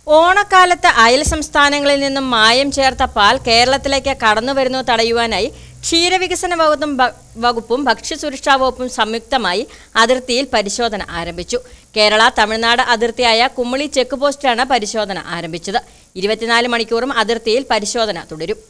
ഓണക്കാലത്ത് അയൽ സംസ്ഥാനങ്ങളിൽ നിന്നും മായം ചേർത്ത പാൽ കേരളത്തിലേക്ക് കടന്നു വരുന്നത് തടയുവാനായി ക്ഷീരവികസന വകുപ്പും ഭ- വകുപ്പും ഭക്ഷ്യസുരക്ഷാ വകുപ്പും സംയുക്തമായി അതിർത്തിയിൽ പരിശോധന ആരംഭിച്ചു കേരള തമിഴ്നാട് അതിർത്തിയായ കുമ്മളി ചെക്ക് പോസ്റ്റിലാണ് പരിശോധന ആരംഭിച്ചത് ഇരുപത്തിനാല് മണിക്കൂറും അതിർത്തിയിൽ പരിശോധന തുടരും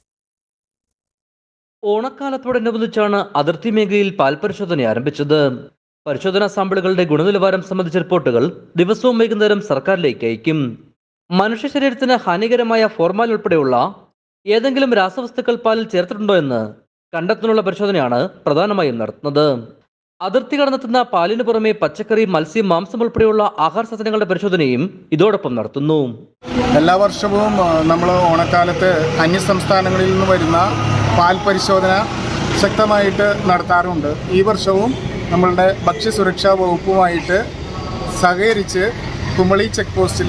ഓണക്കാലത്തോടനുബന്ധിച്ചാണ് അതിർത്തി മേഖലയിൽ പാൽ പരിശോധന ആരംഭിച്ചത് പരിശോധനാ സാമ്പിളുകളുടെ ഗുണനിലവാരം സംബന്ധിച്ച റിപ്പോർട്ടുകൾ ദിവസവും വൈകുന്നേരം സർക്കാരിലേക്ക് അയക്കും മനുഷ്യ ശരീരത്തിന് ഹാനികരമായ ഫോർമാൽ ഉൾപ്പെടെയുള്ള ഏതെങ്കിലും രാസവസ്തുക്കൾ പാലിൽ ചേർത്തിട്ടുണ്ടോ എന്ന് കണ്ടെത്താനുള്ള പരിശോധനയാണ് പ്രധാനമായും നടത്തുന്നത് അതിർത്തി കടന്നെത്തുന്ന പാലിന് പുറമെ പച്ചക്കറി മത്സ്യം മാംസം ഉൾപ്പെടെയുള്ള ആഹാര സാധനങ്ങളുടെ പരിശോധനയും ഇതോടൊപ്പം നടത്തുന്നു എല്ലാ വർഷവും നമ്മൾ ഓണക്കാലത്ത് അന്യ സംസ്ഥാനങ്ങളിൽ നിന്ന് വരുന്ന പാൽ പരിശോധന ശക്തമായിട്ട് നടത്താറുണ്ട് ഈ വർഷവും നമ്മളുടെ ഭക്ഷ്യസുരക്ഷാ വകുപ്പുമായിട്ട് സഹകരിച്ച് കുമളി ചെക്ക് പോസ്റ്റിൽ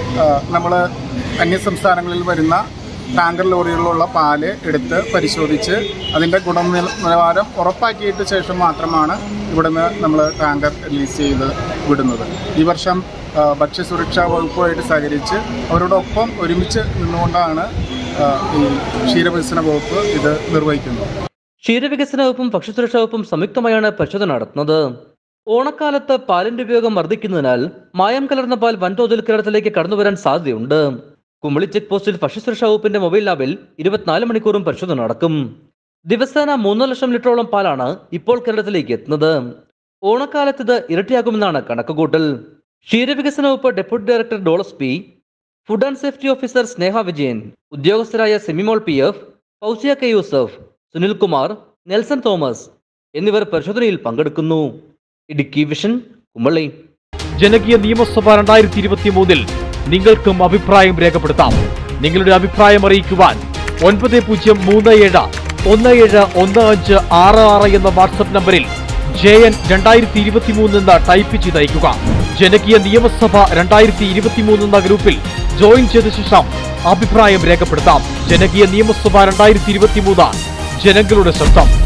നമ്മൾ അന്യ സംസ്ഥാനങ്ങളിൽ വരുന്ന ടാങ്കർ ലോറികളിലുള്ള പാല് എടുത്ത് പരിശോധിച്ച് അതിൻ്റെ ഗുണനിലവാരം ഉറപ്പാക്കിയിട്ട് ശേഷം മാത്രമാണ് ഇവിടുന്ന് നമ്മൾ ടാങ്കർ റിലീസ് ചെയ്ത് വിടുന്നത് ഈ വർഷം ആ, ഭക്ഷ്യസുരക്ഷാ വകുപ്പുമായിട്ട് സഹകരിച്ച് അവരോടൊപ്പം ഒരുമിച്ച് നിന്നുകൊണ്ടാണ് ആ, ഈ ക്ഷീരവികസന വകുപ്പ് ഇത് നിർവഹിക്കുന്നത് ക്ഷീരവികസന വകുപ്പും ഭക്ഷ്യസുരക്ഷാ വകുപ്പും സംയുക്തമായാണ് പരിശോധന നടത്തുന്നത് ഓണക്കാലത്ത് പാലിന്റെ ഉപയോഗം വർദ്ധിക്കുന്നതിനാൽ മായം കലർന്ന പാൽ വൻതോതിൽ കേരളത്തിലേക്ക് കടന്നുവരാൻ സാധ്യതയുണ്ട് കുമളി ചെക്ക് പോസ്റ്റിൽ ഭക്ഷ്യസുരക്ഷാ വകുപ്പിന്റെ മൊബൈൽ ലാബിൽ ഇരുപത്തിനാല് മണിക്കൂറും പരിശോധന നടക്കും ദിവസേന മൂന്ന് ലക്ഷം ലിറ്ററോളം പാലാണ് ഇപ്പോൾ കേരളത്തിലേക്ക് എത്തുന്നത് ഓണക്കാലത്ത് ഇത് ഇരട്ടിയാകുമെന്നാണ് കണക്കുകൂട്ടൽ ക്ഷീരവികസന വകുപ്പ് deputy director Dolus P food and safety officer Sneha Vijayan ഉദ്യോഗസ്ഥരായ Semimol P F Fousia K Yusuf Sunilkumar Nelson Thomas എന്നിവർ പരിശോധനയിൽ പങ്കെടുക്കുന്നു ഇടുക്കി വിഷൻ കുമളി ജനകീയ നിയമസഭ രണ്ടായിരത്തി ഇരുപത്തി മൂന്നിൽ നിങ്ങൾക്കും അഭിപ്രായം രേഖപ്പെടുത്താം നിങ്ങളുടെ അഭിപ്രായം അറിയിക്കുവാൻ ഒൻപത് പൂജ്യം മൂന്ന് ഏഴ് ഒന്ന് ഏഴ് ഒന്ന് അഞ്ച് ആറ് ആറ് എന്ന വാട്സപ്പ് നമ്പറിൽ ജെ എൻ രണ്ടായിരത്തി ഇരുപത്തി മൂന്ന് എന്ന് ടൈപ്പ് ചെയ്ത് അയക്കുക ജനകീയ നിയമസഭ രണ്ടായിരത്തി ഇരുപത്തി മൂന്ന് എന്ന ഗ്രൂപ്പിൽ ജോയിൻ ചെയ്ത ശേഷം അഭിപ്രായം രേഖപ്പെടുത്താം ജനകീയ നിയമസഭ രണ്ടായിരത്തി ഇരുപത്തി മൂന്ന് ജനങ്ങളുടെ ശബ്ദം